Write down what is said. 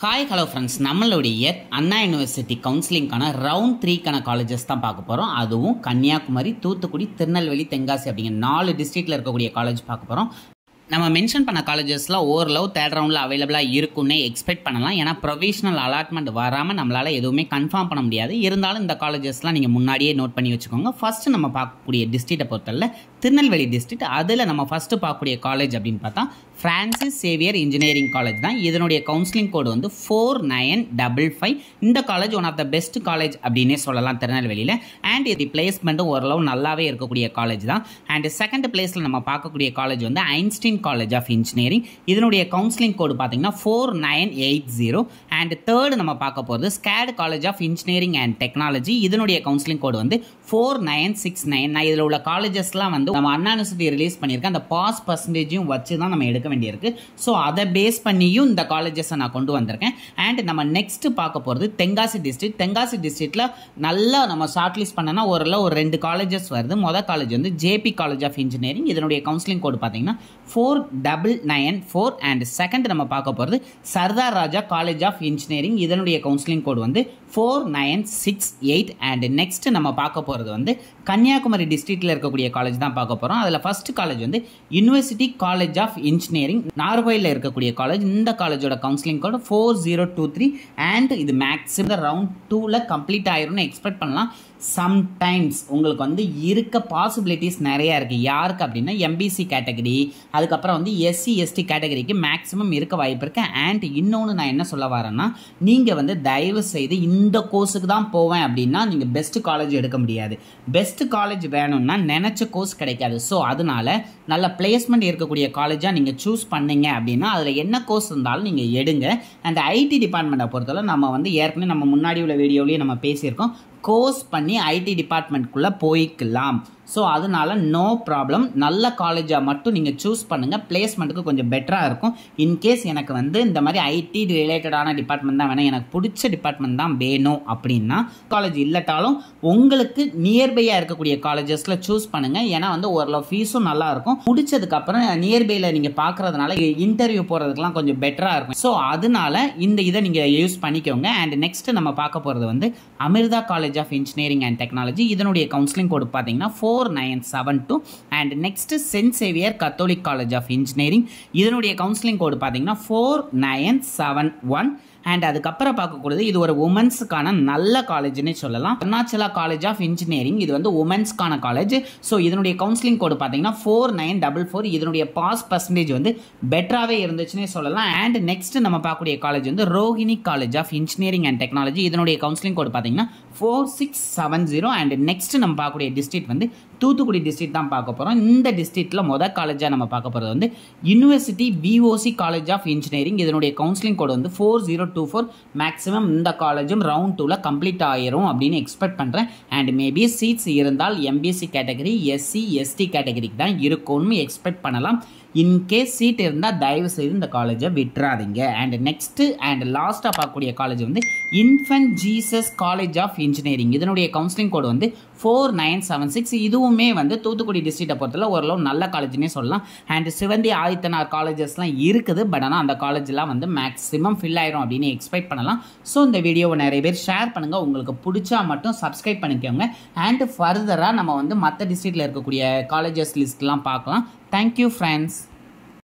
hi hello friends நம்மளுடைய Anna university கவுன்சிலிங்கான round த்ரீக்கான காலேஜஸ் தான் பார்க்க போகிறோம் அதுவும் கன்னியாகுமரி தூத்துக்குடி திருநெல்வேலி தென்காசி அப்படிங்கிற நாலு டிஸ்ட்ரிக்டில் இருக்கக்கூடிய காலேஜ் பார்க்க போகிறோம் நம்ம மென்ஷன் பண்ண காலேஜஸ்லாம் ஓரளவு தேர்ட் ரவுண்டில் அவைலபிளாக இருக்குன்னே எக்ஸ்பெக்ட் பண்ணலாம் ஏன்னா ப்ரொவிஷனல் அலாட்மெண்ட் வராமல் நம்மளால் எதுவுமே கன்ஃபார்ம் பண்ண முடியாது இருந்தாலும் இந்த காலேஜஸ்லாம் நீங்கள் முன்னாடியே நோட் பண்ணி வச்சுக்கோங்க ஃபஸ்ட்டு நம்ம பார்க்கக்கூடிய டிஸ்ட்ரிக்டை பொறுத்தவரை திருநெல்வேலி டிஸ்ட்ரிக்ட் அதில் நம்ம ஃபஸ்ட்டு பார்க்கக்கூடிய காலேஜ் அப்படின்னு பார்த்தா ஃப்ரான்சிஸ் சேவியர் இன்ஜினியரிங் காலேஜ் தான் இதனுடைய கவுன்சிலிங் கோடு வந்து ஃபோர் நைன் டபுள் ஃபைவ் இந்த college one of the best college அப்படின்னே சொல்லலாம் திருநெல்வேலியில் அண்ட் இது பிளேஸ்மெண்ட்டும் ஓரளவு நல்லாவே இருக்கக்கூடிய காலேஜ் தான் அண்ட் செகண்ட் பிளேஸில் நம்ம பார்க்கக்கூடிய காலேஜ் வந்து ஐன்ஸ்டீன் காலேஜ் ஆஃப் இன்ஜினியரிங் இதனுடைய கவுன்சிலிங் கோடு பார்த்தீங்கன்னா four nine eight zero and third நம்ம பார்க்க போகிறது SCAD college of engineering and technology இதனுடைய கவுன்சிலிங் கோடு வந்து ஃபோர் நைன் சிக்ஸ் நைன் நான் இதில் உள்ள காலேஜஸ்லாம் வந்து நம்ம அண்ணா யூனிவர்சிட்டி ரிலீஸ் பண்ணியிருக்கேன் அந்த பாஸ் பர்சன்டேஜையும் வச்சு தான் நம்ம எடுக்க வேண்டியிருக்கு ஸோ அதை பேஸ் பண்ணியும் இந்த காலேஜஸை நான் கொண்டு வந்திருக்கேன் அண்ட் நம்ம நெக்ஸ்ட் பார்க்க போகிறது தென்காசி டிஸ்ட்ரிக்ட் தென்காசி டிஸ்ட்ரிக்டில் நல்லா நம்ம ஷார்ட் லிஸ்ட் பண்ணனா ஓரளவு ஒரு ரெண்டு காலேஜஸ் வருது மொதல் காலேஜ் வந்து ஜேபி காலேஜ் ஆஃப் இன்ஜினியரிங் இதனுடைய கவுன்சிலிங் கோடு பார்த்தீங்கன்னா four double nine four and second நம்ம பார்க்க போகிறது Sardar Raja college of engineering இதனுடைய கவுன்சிலிங் கோடு வந்து four nine six eight and next நம்ம பார்க்க போகிறது வந்து கன்னியாகுமரி டிஸ்ட்ரிக்டில் இருக்கக்கூடிய காலேஜ் தான் பார்க்க போகிறோம் அதில் ஃபர்ஸ்ட் காலேஜ் வந்து யூனிவர்சிட்டி காலேஜ் ஆஃப் இன்ஜினியரிங் நார்கோயிலில் இருக்கக்கூடிய காலேஜ் இந்த காலேஜோட counselling code four zero two three and இது மேக்ஸிமம் ரவுண்ட் டூவில் கம்ப்ளீட் ஆயிரும்னு எக்ஸ்பெக்ட் பண்ணலாம் சம்டைம்ஸ் உங்களுக்கு வந்து இருக்க பாசிபிலிட்டிஸ் நிறையா இருக்குது யாருக்கு அப்படின்னா எம்பிசி கேட்டகரி அதுக்கப்புறம் வந்து எஸ்சி எஸ்டி கேட்டகரிக்கு மேக்ஸிமம் இருக்க வாய்ப்பு இருக்குது அண்ட் இன்னொன்று நான் என்ன சொல்ல வரேன்னா நீங்கள் வந்து தயவு செய்து இந்த கோர்ஸுக்கு தான் போவேன் அப்படின்னா நீங்கள் பெஸ்ட் காலேஜ் எடுக்க முடியாது பெஸ்ட் காலேஜ் வேணும்னா நினச்ச கோர்ஸ் கிடைக்காது ஸோ அதனால நல்ல பிளேஸ்மெண்ட் இருக்கக்கூடிய காலேஜாக நீங்கள் சூஸ் பண்ணீங்க அப்படின்னா அதில் என்ன கோர்ஸ் இருந்தாலும் நீங்கள் எடுங்க அண்ட் ஐடி டிபார்ட்மெண்ட்டை பொறுத்தவரை நம்ம வந்து ஏற்கனவே நம்ம முன்னாடி உள்ள வீடியோலேயே நம்ம பேசியிருக்கோம் கோர்ஸ் பண்ணி ஐடி டிபார்ட்மெண்ட்குள்ளே போய்க்கலாம் ஸோ அதனால நோ ப்ராப்ளம் நல்ல காலேஜாக மட்டும் நீங்கள் சூஸ் பண்ணுங்கள் பிளேஸ்மெண்ட்டுக்கு கொஞ்சம் பெட்டராக இருக்கும் இன்கேஸ் எனக்கு வந்து இந்த மாதிரி ஐடி ரிலேட்டடான டிபார்ட்மெண்ட் தான் வேணும் எனக்கு பிடிச்ச டிபார்ட்மெண்ட் தான் வேணும் அப்படின்னா காலேஜ் இல்லட்டாலும் உங்களுக்கு நியர்பையாக இருக்கக்கூடிய காலேஜஸில் சூஸ் பண்ணுங்கள் ஏன்னா வந்து ஓரளவு ஃபீஸும் நல்லா இருக்கும் முடிச்சதுக்கப்புறம் நியர்பையில் நீங்கள் பார்க்குறதுனால இன்டர்வியூ போகிறதுக்கெலாம் கொஞ்சம் பெட்டராக இருக்கும் ஸோ அதனால இந்த இதை நீங்கள் யூஸ் பண்ணிக்கோங்க அண்ட் நெக்ஸ்ட் நம்ம பார்க்க போகிறது வந்து Amrita college of engineering and technology இதனுடைய கவுன்சிலிங் கோடு பார்த்தீங்கன்னா four nine seven two and next saint Xavier Catholic college of engineering இதனுடைய கவுன்சிலிங் கோடு பார்த்தீங்கன்னா four nine seven one and அதுக்கப்புறம் பார்க்கக்கூடியது இது ஒரு உமன்ஸுக்கான நல்ல காலேஜ்னே சொல்லலாம் அருணாச்சலா காலேஜ் ஆஃப் இன்ஜினியரிங் இது வந்து உமன்ஸ்க்கான காலேஜ் ஸோ இதனுடைய கவுன்சிலிங் கோடு பார்த்தீங்கன்னா ஃபோர் நைன் டபுள் ஃபோர் இதனுடைய பாஸ் பர்சன்டேஜ் வந்து பெட்டராகவே இருந்துச்சுன்னே சொல்லலாம் அண்ட் நெக்ஸ்ட் நம்ம பார்க்கக்கூடிய காலேஜ் வந்து Rohini college of engineering and technology இதனுடைய கவுன்சிலிங் கோடு பார்த்தீங்கன்னா four six seven zero and next நம்ம பார்க்கக்கூடிய டிஸ்ட்ரிக்ட் வந்து தூத்துக்குடி டிஸ்ட்ரிக்ட் தான் பார்க்க போகிறோம் இந்த டிஸ்ட்ரிக்ட்டில் மொதல் காலேஜாக நம்ம பார்க்க போகிறது வந்து university VOC college of engineering இதனுடைய கவுன்சிலிங் கோடு வந்து four zero two four maximum இந்த காலேஜும் ரவுண்ட் டூவில் கம்ப்ளீட் ஆயிரும் அப்படின்னு எக்ஸ்பெக்ட் பண்ணுறேன் அண்ட் மேபி சீட்ஸ் இருந்தால் எம்பிசி கேட்டகரி எஸ்சி எஸ்டி கேட்டகரிக்கு தான் இருக்கும்னு எக்ஸ்பெக்ட் பண்ணலாம் இன்கேஸ் சீட் இருந்தால் தயவு செய்து இந்த காலேஜை விட்டுறாதீங்க அண்ட் நெக்ஸ்ட்டு அண்ட் லாஸ்ட்டாக பார்க்கக்கூடிய காலேஜ் வந்து infant Jesus college of engineering இதனுடைய கவுன்சிலிங் கோடு வந்து ஃபோர் நைன் செவன் சிக்ஸ் இதுவுமே வந்து தூத்துக்குடி டிஸ்ட்ரிக்டை பொறுத்தல ஓரளவு நல்ல காலேஜ்னே சொல்லலாம் அண்ட் சிவந்தி ஆதித்தனார் காலேஜஸ்லாம் இருக்குது பட் ஆனால் அந்த காலேஜ்லாம் வந்து மேக்ஸிமம் ஃபில் ஆயிரும் அப்படின்னு எக்ஸ்பெக்ட் பண்ணலாம் ஸோ இந்த வீடியோவை நிறைய பேர் ஷேர் பண்ணுங்கள் உங்களுக்கு பிடிச்சா மட்டும் சப்ஸ்கிரைப் பண்ணிக்கோங்க அண்ட் ஃபர்தராக நம்ம வந்து மற்ற டிஸ்ட்ரிக்டில் இருக்கக்கூடிய காலேஜஸ் லிஸ்ட்லாம் பார்க்கலாம் தேங்க்யூ ஃப்ரெண்ட்ஸ்